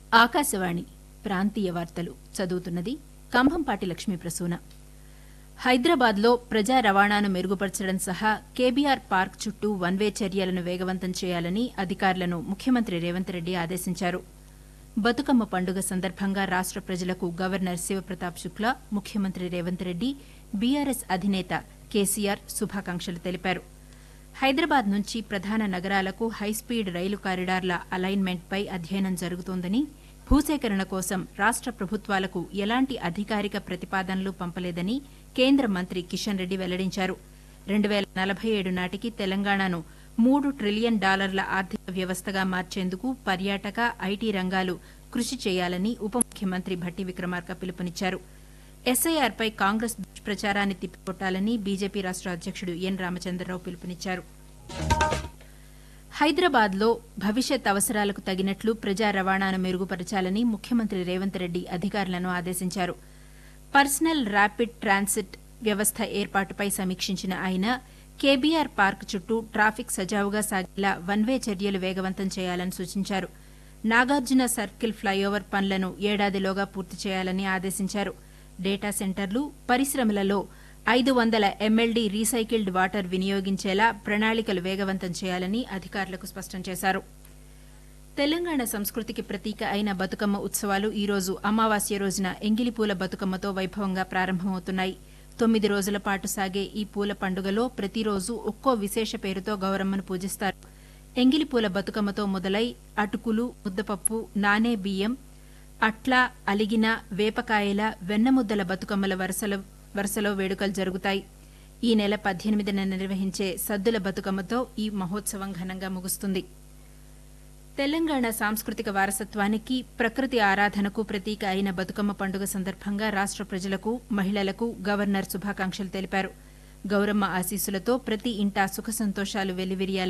ఆకాశవాణి ప్రాంతీయ వార్తలు చదువుతున్నది కంభంపాటి లక్ష్మీ ప్రసూన హైదరాబాద్లో ప్రజా రవాణాను మెరుగుపరచడం సహా కేబీఆర్ పార్క్ చుట్టూ వన్వే చర్యలను వేగవంతం చేయాలని అధికారులను ముఖ్యమంత్రి రేవంత్ రెడ్డి ఆదేశించారు బతుకమ్మ పండుగ సందర్భంగా రాష్ట ప్రజలకు గవర్నర్ శివప్రతాప్ శుక్లా ముఖ్యమంత్రి రేవంత్ రెడ్డి బీఆర్ఎస్ అధినేత కేసీఆర్ శుభాకాంక్షలు తెలిపారు హైదరాబాద్ నుంచి ప్రధాన నగరాలకు హైస్పీడ్ రైలు కారిడార్ల అలైన్మెంట్పై అధ్యయనం జరుగుతోందని భూసేకరణ కోసం రాష్ట ప్రభుత్వాలకు ఎలాంటి అధికారిక ప్రతిపాదనలు పంపలేదని కేంద్ర మంత్రి కిషన్ రెడ్డి వెల్లడించారు రెండు వేల నలభై ఏడు నాటికి తెలంగాణను మూడు ట్రిలియన్ డాలర్ల ఆర్థిక వ్యవస్థగా మార్చేందుకు పర్యాటక ఐటీ రంగాలు కృషి చేయాలని ఉప ముఖ్యమంత్రి భట్టి విక్రమార్క పిలుపునిచ్చారు ఎస్ఐఆర్పై కాంగ్రెస్ దుష్ప్రచారాన్ని తిప్పికొట్టాలని బీజేపీ రాష్ట అధ్యక్షుడు ఎన్ రామచంద్రరావు పిలుపునిచ్చారు హైదరాబాద్లో భవిష్యత్ అవసరాలకు తగినట్లు ప్రజా రవాణాను మెరుగుపరచాలని ముఖ్యమంత్రి రేవంత్ రెడ్డి అధికారులను ఆదేశించారు పర్సనల్ ర్యాపిడ్ ట్రాన్సిట్ వ్యవస్థ ఏర్పాటుపై సమీక్షించిన ఆయన కేబీఆర్ పార్క్ చుట్టూ ట్రాఫిక్ సజావుగా సాగేలా వన్వే చర్యలు వేగవంతం చేయాలని సూచించారు నాగార్జున సర్కిల్ ఫ్లైఓవర్ పనులను ఏడాదిలోగా పూర్తి చేయాలని ఆదేశించారు డేటా సెంటర్లు పరిశ్రమలలో ఐదు వందల ఎంఎల్డీ రీసైకిల్డ్ వాటర్ వినియోగించేలా ప్రణాళికలు వేగవంతం చేయాలని అధికారులకు స్పష్టం చేశారు తెలంగాణ సంస్కృతికి ప్రతీక అయిన బతుకమ్మ ఉత్సవాలు ఈ రోజు అమావాస్య రోజున ఎంగిలిపూల బతుకమ్మతో వైభవంగా ప్రారంభమవుతున్నాయి తొమ్మిది రోజుల పాటు సాగే ఈ పూల పండుగలో ప్రతిరోజు ఒక్కో విశేష పేరుతో గౌరమ్మను పూజిస్తారు ఎంగిలిపూల బతుకమ్మతో మొదలై అటుకులు ముద్దపప్పు నానే బియ్యం అట్ల అలిగిన వేపకాయల వెన్నముద్దల బతుకమ్మల వరుసలో వరుసలో వేడుకలు జరుగుతాయి ఈ నెల పద్దెనిమిదిన నిర్వహించే సద్దుల బతుకమ్మతో ఈ మహోత్సవం ఘనంగా ముగుస్తుంది తెలంగాణ సాంస్కృతిక వారసత్వానికి ప్రకృతి ఆరాధనకు ప్రతీక అయిన బతుకమ్మ పండుగ సందర్భంగా రాష్ట ప్రజలకు మహిళలకు గవర్నర్ శుభాకాంక్షలు తెలిపారు గౌరమ్మ ఆశీస్సులతో ప్రతి ఇంటా సుఖ సంతోషాలు వెల్లివిరియాలని